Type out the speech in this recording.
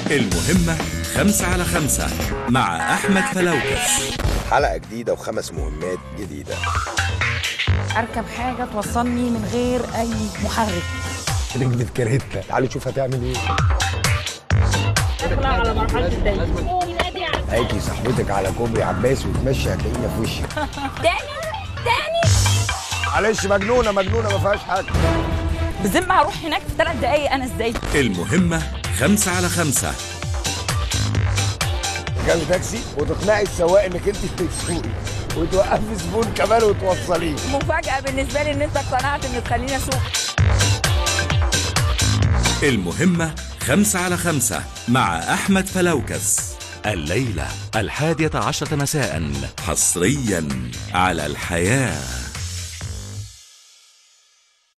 المهمة خمسة على خمسة مع أحمد فلوكس حلقة جديدة وخمس مهمات جديدة اركب حاجه توصلني من غير اي محرك ركبت كاريتا تعالي نشوف هتعمل ايه اطلع على مرحله الدين هيجي صاحبتك على كوبري عباس وتمشي هتلاقينا في وشك تاني تاني معلش مجنونه مجنونه ما فيهاش حاجه بذمة هروح هناك في ثلاث دقايق انا ازاي المهمة خمسة على خمسة تركبي تاكسي وتقنعي السواق انك انت اللي تسوقي وتوقفي زبون كمان وتوصليه مفاجاه بالنسبه لي ان انت اقتنعت ان تخليني اسوق المهمة خمسة على خمسة مع أحمد فلوكس الليلة الحادية عشرة مساء حصريا على الحياه